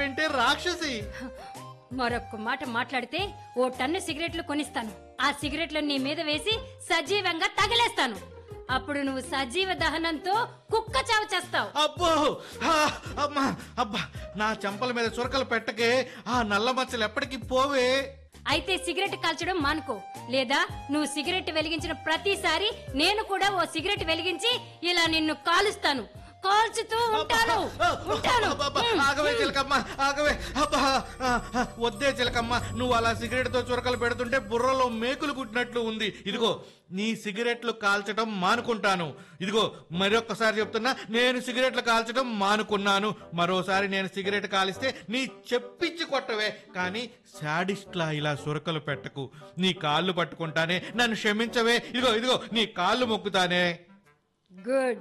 మాట్లాడతావేంటే రాక్షసి మరొక్క మాట మాట్లాడితే ఓ టన్ను సిగరెట్లు కొనిస్తాను ఆ సిగరెట్లు నీ మీద వేసి సజీవంగా తగిలేస్తాను అప్పుడు నువ్వు సజీవ దహనంతో కుక్క చావు చేస్తావు అబ్బో ఆ, అమ్మా అబ్బా నా చెంపల మీద చురకలు పెట్టకే ఆ నల్ల మచ్చలు ఎప్పటికి పోవే అయితే సిగరెట్ కాల్చడం మానుకో లేదా నువ్వు సిగరెట్ వెలిగించిన ప్రతిసారి నేను కూడా ఓ సిగరెట్ వెలిగించి ఇలా నిన్ను కాలుస్తాను కాల్చుతూ ఉంటాను ఉంటాను అబ్బబ్బా, ఆగవే చిలకమ్మ ఆగవే అబ్బా ఆ, ఆ, వద్దే చిలకమ్మ నువ్వు అలా సిగరెట్ తో చురకలు పెడుతుంటే బుర్రలో మేకులు కుట్టినట్లు ఉంది ఇదిగో నీ సిగరెట్లు కాల్చడం మానుకుంటాను ఇదిగో మరొక్కసారి చెప్తున్నా నేను సిగరెట్లు కాల్చడం మానుకున్నాను మరోసారి నేను సిగరెట్ కాలిస్తే నీ చెప్పించి కొట్టవే కానీ శాడిస్ట్లా ఇలా సురకలు పెట్టకు నీ కాళ్ళు పట్టుకుంటానే నన్ను క్షమించవే ఇదిగో ఇదిగో నీ కాళ్ళు మొక్కుతానే గుడ్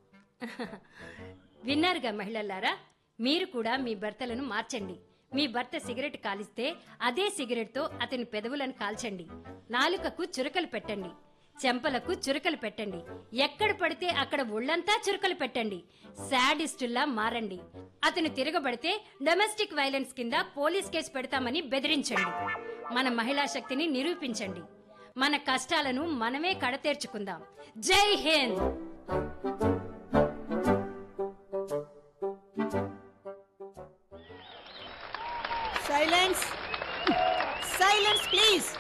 విన్నారుగా మహిళలారా మీరు కూడా మీ భర్తలను మార్చండి మీ భర్త సిగరెట్ కాలిస్తే అదే సిగరెట్తో అతని పెదవులను కాల్చండి నాలుకకు చురకలు పెట్టండి చెంపలకు చురకలు పెట్టండి ఎక్కడ పడితే అక్కడ ఒళ్ళంతా చురకలు పెట్టండి శాడిస్టుల్లా మారండి అతను తిరగబడితే డొమెస్టిక్ వైలెన్స్ కింద పోలీస్ కేసు పెడతామని బెదిరించండి మన మహిళా శక్తిని నిరూపించండి మన కష్టాలను మనమే కడతేర్చుకుందాం జై హింద్ సైలెన్స్ సైలెన్స్ ప్లీజ్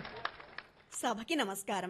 సభకి నమస్కారం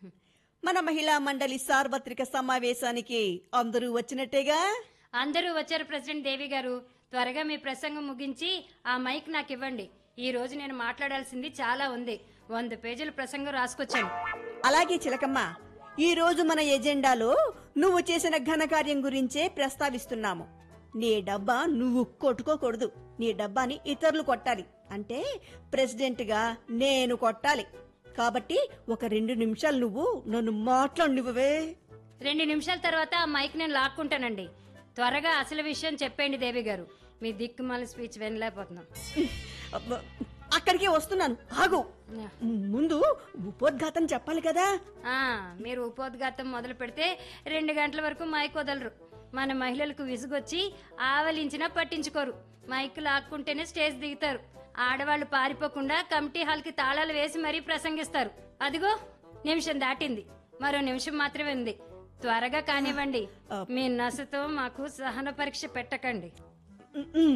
మన మహిళా మండలి సార్వత్రిక సమావేశానికి అందరూ వచ్చినట్టేగా అందరూ వచ్చారు ప్రెసిడెంట్ దేవి గారు త్వరగా మీ ప్రసంగం ముగించి ఆ మైక్ నాకు ఇవ్వండి ఈ రోజు నేను మాట్లాడాల్సింది చాలా ఉంది వంద పేజీల ప్రసంగం రాసుకొచ్చాను అలాగే చిలకమ్మ ఈ రోజు మన ఎజెండాలో నువ్వు చేసిన ఘనకార్యం గురించే ప్రస్తావిస్తున్నాము నీ డబ్బా నువ్వు కొట్టుకోకూడదు నీ డబ్బాని ఇతరులు కొట్టాలి అంటే ప్రెసిడెంట్ గా నేను కొట్టాలి కాబట్టి ఒక రెండు నిమిషాలు నువ్వు నన్ను మాట్లాడినివ్వవే రెండు నిమిషాల తర్వాత ఆ మైక్ నేను లాక్కుంటానండి త్వరగా అసలు విషయం చెప్పండి దేవి గారు మీ దిక్కుమాల స్పీచ్ వినలేకపోతున్నాం అబ్బ, అక్కడికే వస్తున్నాను ఆగు ముందు ఉపోద్ఘాతం చెప్పాలి కదా ఆ, మీరు ఉపోద్ఘాతం మొదలు పెడితే రెండు గంటల వరకు మైక్ వదలరు మన మహిళలకు విసుగొచ్చి ఆవలించినా పట్టించుకోరు మైక్ లాక్కుంటేనే స్టేజ్ దిగుతారు ఆడవాళ్ళు పారిపోకుండా కమిటీ హాల్కి తాళాలు వేసి మరీ ప్రసంగిస్తారు అదిగో నిమిషం దాటింది మరో నిమిషం మాత్రమే ఉంది త్వరగా కానివ్వండి మీ నసతో మాకు సహన పరీక్ష పెట్టకండి ఉమ్మ్.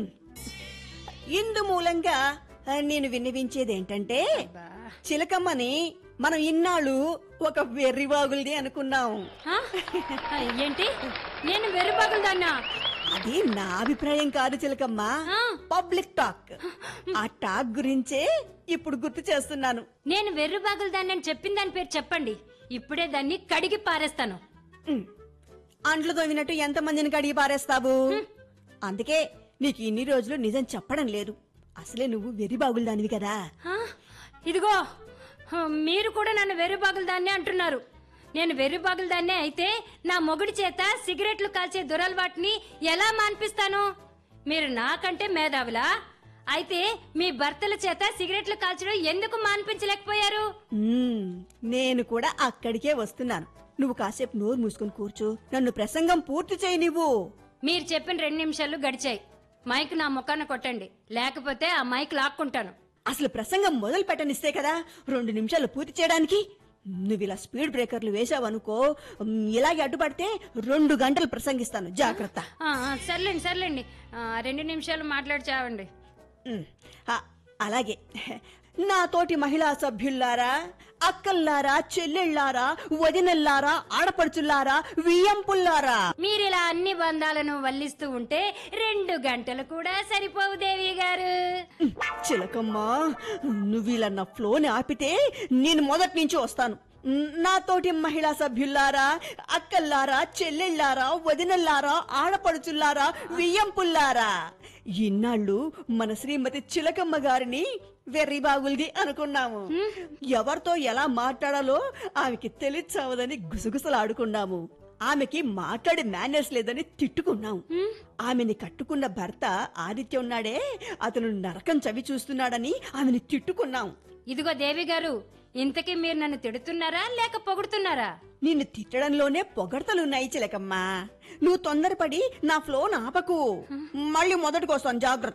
ఇందు మూలంగా ఆ, నేను విన్నవించేది ఏంటంటే బా. చిలకమ్మని మనం ఇన్నాళ్ళు ఒక వెర్రివాగుల్ది అనుకున్నాం ఆ? ఏంటి నేను వెర్రిబాగులదాన్నా అది నా అభిప్రాయం కాదు చిలకమ్మ ఆ. పబ్లిక్ టాక్ ఆ టాక్ గురించే ఇప్పుడు గుర్తు చేస్తున్నాను నేను వెర్రిబాగులదాన్ని అని చెప్పిన దాని పేరు చెప్పండి ఇప్పుడే దాన్ని కడిగి పారేస్తాను ఉమ్. అంట్లు తోమినట్టు ఎంతమందిని కడిగి పారేస్తావు అందుకే నీకు ఇన్ని రోజులు నిజం చెప్పడం లేదు అసలే నువ్వు వెర్రిబాగులు దానివి కదా ఆ, ఇదిగో హ, మీరు కూడా నన్ను వెర్రిబాగులదాన్నే అంటున్నారు నేను వెర్రిబాగులదాన్నే అయితే నా మొగుడి చేత సిగరెట్లు కాల్చే దురలవాటిని ఎలా మాన్పిస్తాను మీరు నాకంటే మేధావులా అయితే మీ భర్తల చేత సిగరెట్లు కాల్చడం ఎందుకు మాన్పించలేకపోయారు మ్మ్. నేను కూడా అక్కడికే వస్తున్నాను నువ్వు కాసేపు నోరు మూసుకొని కూర్చో నన్ను ప్రసంగం పూర్తి చేయి నువ్వు మీరు చెప్పిన రెండు నిమిషాలు గడిచాయి మైక్ నా ముఖాన కొట్టండి లేకపోతే ఆ మైక్ లాక్కుంటాను అసలు ప్రసంగం మొదలు పెట్టనిస్తే కదా రెండు నిమిషాలు పూర్తి చేయడానికి నువ్వు ఇలా స్పీడ్ బ్రేకర్లు వేసావనుకో మ్, ఇలాగే అడ్డుపడితే రెండు గంటలు ప్రసంగిస్తాను జాగ్రత్త ఆ, ఆ, సర్లేండి సర్లేండి ఆ, రెండు నిమిషాలు మాట్లాడి చావండి మ్, ఆ, అలాగే నా తోటి మహిళా సభ్యుల్లారా అక్కల్లారా చెల్లెళ్ళారా వదినల్లారా ఆడపడుచుల్లారా వియ్యంపుల్లారా మీరిలా అన్ని బంధాలను వల్లిస్తూ ఉంటే రెండు గంటలు కూడా సరిపోవు దేవి గారు చిలకమ్మా నువ్వు ఇలా నా ఫ్లోని ఆపితే నేను మొదటి నుంచి వస్తాను నాతోటి మహిళా సభ్యుల్లారా అక్కల్లారా చెల్లెళ్ళారా వదినల్లారా ఆడపడుచుల్లారా వియ్యంపుల్లారా ఇన్నాళ్ళు మన శ్రీమతి చిలకమ్మ గారిని వెర్రిబాగుల్ది అనుకున్నాము ఎవరితో ఎలా మాట్లాడాలో ఆమెకి తెలియచావదని గుసగుసలాడుకున్నాము ఆమెకి మాట్లాడే మేనర్స్ లేదని తిట్టుకున్నాం ఆమెని కట్టుకున్న భర్త ఆదిత్య ఉన్నాడే అతను నరకం చవి చూస్తున్నాడని ఆమెని తిట్టుకున్నాం ఇదిగో దేవి గారు ఇంతకీ మీరు నన్ను తిడుతున్నారా లేక పొగుడుతున్నారా నిన్ను తిట్టడంలోనే పొగడతలున్నాయి చిలకమ్మా నువ్వు తొందరపడి నా ఫ్లో ఆపకు మళ్ళీ మొదటికొస్తాను జాగ్రత్త